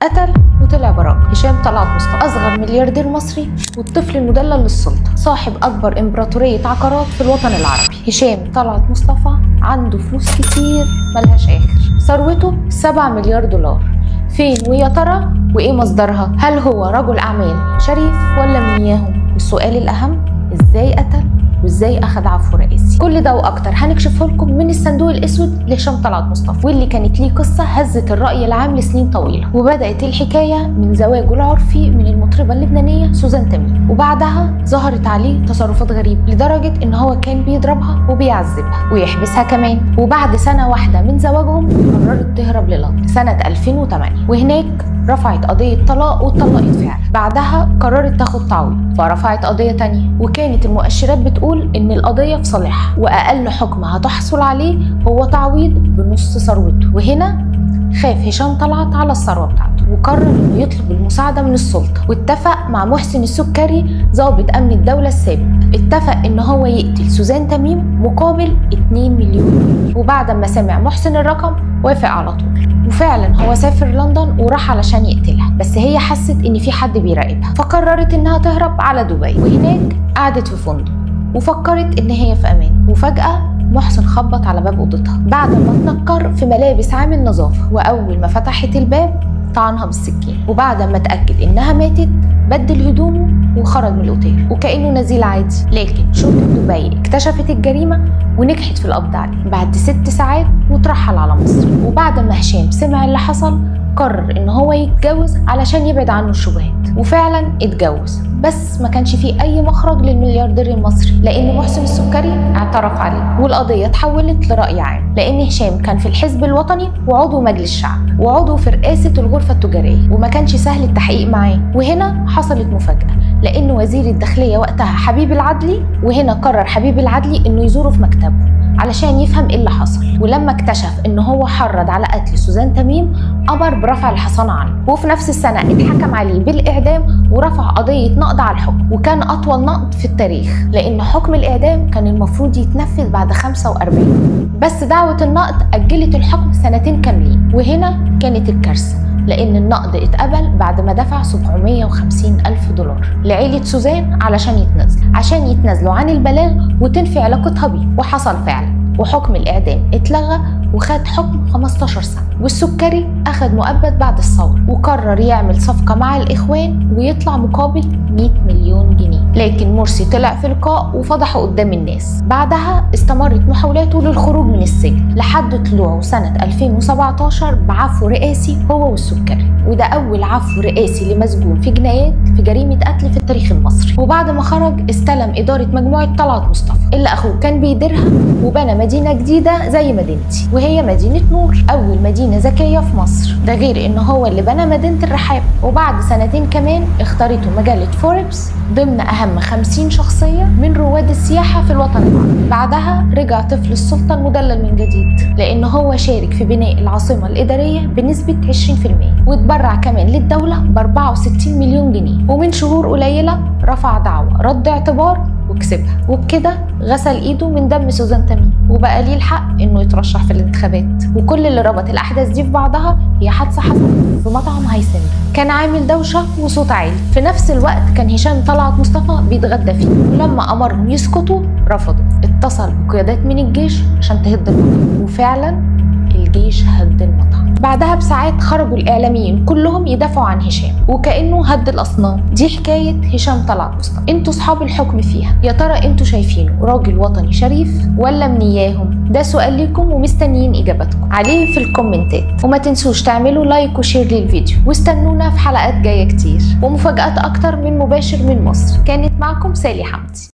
قتل وطلع براء هشام طلعت مصطفى اصغر ملياردير مصري والطفل المدلل للسلطه صاحب اكبر امبراطوريه عقارات في الوطن العربي هشام طلعت مصطفى عنده فلوس كتير ملهاش اخر ثروته 7 مليار دولار فين ويا ترى وايه مصدرها هل هو رجل اعمال شريف ولا من اياهم والسؤال الاهم ازاي قتل وازاي اخذ عفو رئيسي كل ده واكتر هنكشفه لكم من الصندوق الاسود لهشام طلعت مصطفى واللي كانت ليه قصه هزت الراي العام لسنين طويله وبدات الحكايه من زواجه العرفي من المطربه اللبنانيه سوزان تميم وبعدها ظهرت عليه تصرفات غريبه لدرجه ان هو كان بيضربها وبيعذبها ويحبسها كمان وبعد سنه واحده من زواجهم قررت تهرب للندن سنه 2008 وهناك رفعت قضية طلاق واتطلقت فعلا بعدها قررت تاخد تعويض فرفعت قضية تانية وكانت المؤشرات بتقول ان القضية في صالحها واقل حكم هتحصل عليه هو تعويض بنص ثروته وهنا خاف هشام طلعت على الثروة بتاعته وقرر انه يطلب المساعدة من السلطة واتفق مع محسن السكري ضابط امن الدولة السابق اتفق ان هو يقتل سوزان تميم مقابل 2 مليون وبعد ما سمع محسن الرقم وافق على طول وفعلا هو سافر لندن وراح علشان يقتلها بس هي حست ان في حد بيراقبها فقررت انها تهرب على دبي وهناك قعدت في فندق وفكرت ان هي في امان وفجاه محسن خبط على باب اوضتها بعد ما اتنكر في ملابس عامل نظافه واول ما فتحت الباب طعنها بالسكين وبعد ما اتاكد انها ماتت بدل هدومه وخرج من الاوتيل وكانه نزيل عادي لكن شرطه دبي اكتشفت الجريمه ونجحت في القبض عليه بعد ست ساعات وترحل على مصر وبعد ما هشام سمع اللي حصل قرر ان هو يتجوز علشان يبعد عنه الشبهات وفعلا اتجوز بس ما كانش فيه اي مخرج للملياردير المصري لان محسن السكري اعترف عليه والقضيه اتحولت لراي عام لان هشام كان في الحزب الوطني وعضو مجلس شعب وعضو في رئاسه الغرفه التجاريه وما كانش سهل التحقيق معاه وهنا حصلت مفاجاه لان وزير الداخليه وقتها حبيب العدلي وهنا قرر حبيب العدلي انه يزوره في مكتبه علشان يفهم ايه اللي حصل ولما اكتشف ان هو حرض على قتل سوزان تميم امر برفع الحصانه عنه وفي نفس السنه اتحكم عليه بالاعدام ورفع قضيه نقض على الحكم وكان اطول نقض في التاريخ لان حكم الاعدام كان المفروض يتنفذ بعد 45 بس دعوه النقض اجلت الحكم سنتين كاملين وهنا كانت الكارثه لأن النقد اتقبل بعد ما دفع 750 ألف دولار لعيلة سوزان علشان يتنازلوا عشان يتنازلوا عن البلاغ وتنفي علاقتها بيه وحصل فعلا وحكم الإعدام اتلغى وخد حكم 15 سنة والسكري أخد مؤبد بعد الثورة وقرر يعمل صفقة مع الإخوان ويطلع مقابل 100 مليون جنيه لكن مرسي طلع في لقاء وفضحه قدام الناس بعدها استمرت محاولاته للخروج من السجن لحد طلوعه سنة 2017 بعفو رئاسي هو والسكري وده أول عفو رئاسي لمسجون في جنايات في جريمة قتل في التاريخ المصري وبعد ما خرج استلم إدارة مجموعة طلعت مصطفى اللي أخوه كان بيديرها وبنى مدينة جديدة زي مدينتي وهي مدينة نور أول مدينة ذكية في مصر ده غير إن هو اللي بنى مدينة الرحاب وبعد سنتين كمان اختارته مجلة فوربس ضمن أهم 50 شخصية من رواد السياحة في الوطن العربي بعدها رجع طفل السلطة المدلل من جديد لأن هو شارك في بناء العاصمة الإدارية بنسبة 20% واتبرع كمان للدولة ب 64 مليون جنيه ومن شهور قليلة رفع دعوة رد اعتبار وكسبها وبكده غسل ايده من دم سوزان تميم وبقى ليه الحق انه يترشح في الانتخابات وكل اللي ربط الاحداث دي في بعضها هي حادثه حصلت في مطعم هيسند كان عامل دوشه وصوت عالي في نفس الوقت كان هشام طلعت مصطفى بيتغدى فيه ولما امرهم يسكتوا رفضوا اتصل بقيادات من الجيش عشان تهد المطعم وفعلا الجيش هد المطعم بعدها بساعات خرجوا الاعلاميين كلهم يدافعوا عن هشام وكانه هد الاصنام دي حكايه هشام طلعت مصطفى انتوا اصحاب الحكم فيها يا ترى انتوا شايفينه راجل وطني شريف ولا من اياهم ده سؤال لكم ومستنيين اجاباتكم عليه في الكومنتات وما تنسوش تعملوا لايك وشير للفيديو واستنونا في حلقات جايه كتير ومفاجات اكتر من مباشر من مصر كانت معكم سالي حمدي